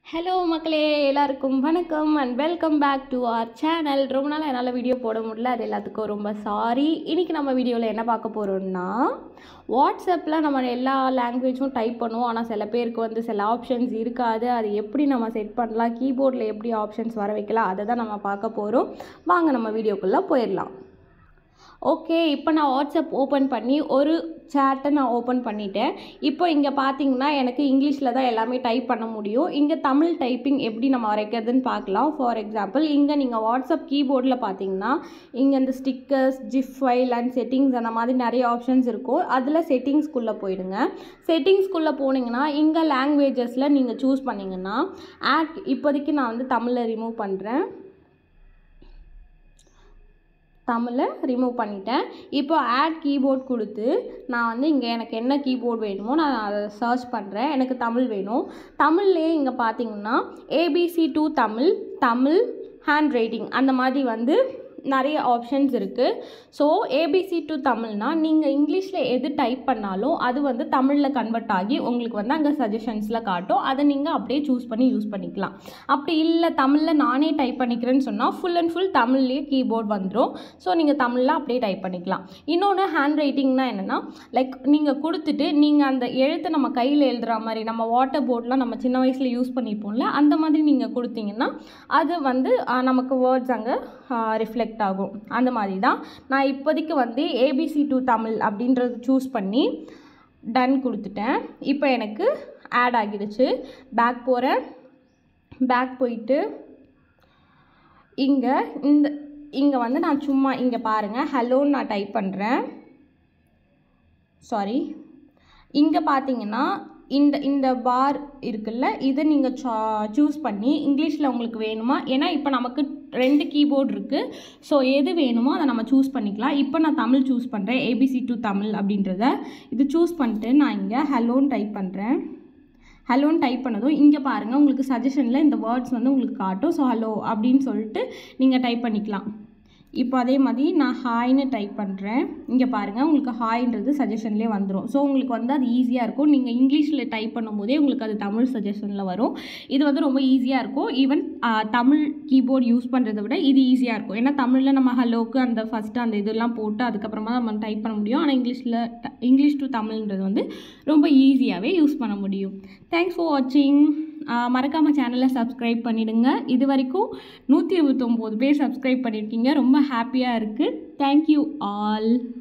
hello மக்களே எல்லாருக்கும் வணக்கம் and welcome back to our channel ரொம்ப நாள் என்னால் வீடியோ போட முடியல அது எல்லாத்துக்கும் ரொம்ப சாரி இன்றைக்கி நம்ம வீடியோவில் என்ன பார்க்க போகிறோம்னா வாட்ஸ்அப்பில் நம்ம எல்லா லாங்குவேஜும் டைப் பண்ணுவோம் ஆனால் சில பேருக்கு வந்து சில ஆப்ஷன்ஸ் இருக்காது அது எப்படி நம்ம செட் பண்ணலாம் கீபோர்டில் எப்படி ஆப்ஷன்ஸ் வர வைக்கலாம் அதை தான் நம்ம பார்க்க போகிறோம் வாங்க நம்ம வீடியோக்குள்ளே போயிடலாம் ஓகே இப்போ நான் வாட்ஸ்அப் ஓப்பன் பண்ணி ஒரு சேட்டை நான் ஓப்பன் பண்ணிட்டேன் இப்போ இங்கே பார்த்தீங்கன்னா எனக்கு இங்கிலீஷில் தான் எல்லாமே டைப் பண்ண முடியும் இங்கே தமிழ் டைப்பிங் எப்படி நம்ம வரைக்கிறதுன்னு பார்க்கலாம் ஃபார் எக்ஸாம்பிள் இங்கே நீங்கள் வாட்ஸ்அப் கீபோர்டில் பார்த்தீங்கன்னா இங்கே இந்த stickers zip file and settings அந்த மாதிரி நிறைய ஆப்ஷன்ஸ் இருக்கும் அதில் செட்டிங்ஸ்குள்ளே போயிடுங்க செட்டிங்ஸ்குள்ளே போனீங்கன்னா இங்கே லாங்குவேஜஸில் நீங்கள் சூஸ் பண்ணிங்கன்னா ஆட் இப்போதைக்கு நான் வந்து தமிழில் ரிமூவ் பண்ணுறேன் தமிழை ரிமூவ் பண்ணிட்டேன் இப்போ ஆட் கீபோர்ட் கொடுத்து நான் வந்து இங்கே எனக்கு என்ன கீபோர்ட் வேணுமோ நான் அதை சர்ச் பண்ணுறேன் எனக்கு தமிழ் வேணும் தமிழ்லேயே இங்கே பார்த்தீங்கன்னா ABC to Tamil Tamil handwriting அந்த மாதிரி வந்து நிறைய ஆப்ஷன்ஸ் இருக்குது ஸோ ஏபிசி டு தமிழ்னா நீங்கள் இங்கிலீஷில் எது டைப் பண்ணாலும் அது வந்து தமிழில் கன்வெர்ட் ஆகி உங்களுக்கு வந்து அங்கே சஜஷன்ஸில் காட்டும் அதை நீங்கள் அப்படியே சூஸ் பண்ணி யூஸ் பண்ணிக்கலாம் அப்படி இல்லை தமிழில் நானே டைப் பண்ணிக்கிறேன்னு சொன்னால் ஃபுல் அண்ட் ஃபுல் தமிழ்லேயே கீபோர்ட் வந்துடும் ஸோ நீங்கள் தமிழில் அப்படியே டைப் பண்ணிக்கலாம் இன்னொன்று ஹேண்ட் ரைட்டிங்னா என்னென்னா லைக் நீங்கள் கொடுத்துட்டு நீங்கள் அந்த எழுத்தை நம்ம கையில் எழுதுகிற மாதிரி நம்ம வாட்டர் போர்ட்லாம் நம்ம சின்ன வயசில் யூஸ் பண்ணியிருப்போம்ல அந்த மாதிரி நீங்கள் கொடுத்தீங்கன்னா அது வந்து ஆ, நமக்கு வேர்ட்ஸ் அங்கே ரிஃப்ளெக்ட் ஆகும் அந்த மாதிரி தான் நான் இப்போதைக்கு வந்து ஏபிசி டு தமிழ் அப்படின்றது சூஸ் பண்ணி டன் கொடுத்துட்டேன் இப்போ எனக்கு ஆட் ஆகிடுச்சு பேக் போகிறேன் பேக் போயிட்டு இங்கே இந்த இங்கே வந்து நான் சும்மா இங்கே பாருங்கள் ஹலோன்னு நான் டைப் பண்ணுறேன் சாரி இங்கே பார்த்தீங்கன்னா இந்த இந்த பார் இருக்குல்ல இதை நீங்கள் சூஸ் பண்ணி இங்கிலீஷில் உங்களுக்கு வேணுமா ஏன்னா இப்போ நமக்கு ரெண்டு கீபோர்டு இருக்குது ஸோ எது வேணுமோ அதை நம்ம சூஸ் பண்ணிக்கலாம் இப்போ நான் தமிழ் சூஸ் பண்ணுறேன் ஏபிசி டு தமிழ் அப்படின்றத இது சூஸ் பண்ணிட்டு நான் இங்கே ஹலோன்னு டைப் பண்ணுறேன் ஹலோன்னு டைப் பண்ணதும் இங்கே பாருங்கள் உங்களுக்கு சஜஷனில் இந்த வேர்ட்ஸ் வந்து உங்களுக்கு காட்டும் ஸோ ஹலோ அப்படின்னு சொல்லிட்டு நீங்கள் டைப் பண்ணிக்கலாம் இப்போ அதே மாதிரி நான் ஹாய்னு டைப் பண்ணுறேன் இங்கே பாருங்கள் உங்களுக்கு ஹாய்ன்றது சஜஷன்லேயே வந்துடும் ஸோ உங்களுக்கு வந்து அது ஈஸியாக இருக்கும் நீங்கள் இங்கிலீஷில் டைப் பண்ணும்போதே உங்களுக்கு அது தமிழ் சஜஷனில் வரும் இது வந்து ரொம்ப ஈஸியாக இருக்கும் ஈவன் தமிழ் கீபோர்டு யூஸ் பண்ணுறதை விட இது ஈஸியாக இருக்கும் ஏன்னா தமிழில் நம்ம ஹலோக்கு அந்த ஃபஸ்ட்டு அந்த இதெல்லாம் போட்டு அதுக்கப்புறமா நம்ம டைப் பண்ண முடியும் ஆனால் இங்கிலீஷில் இங்கிலீஷ் டு தமிழ்ன்றது வந்து ரொம்ப ஈஸியாகவே யூஸ் பண்ண முடியும் தேங்க்ஸ் ஃபார் வாட்சிங் மறக்காமல் சேனலை சப்ஸ்கிரைப் பண்ணிடுங்க இது வரைக்கும் நூற்றி இருபத்தொம்போது பேர் சப்ஸ்கிரைப் பண்ணியிருக்கீங்க ரொம்ப ஹாப்பியாக இருக்குது தேங்க்யூ ஆல்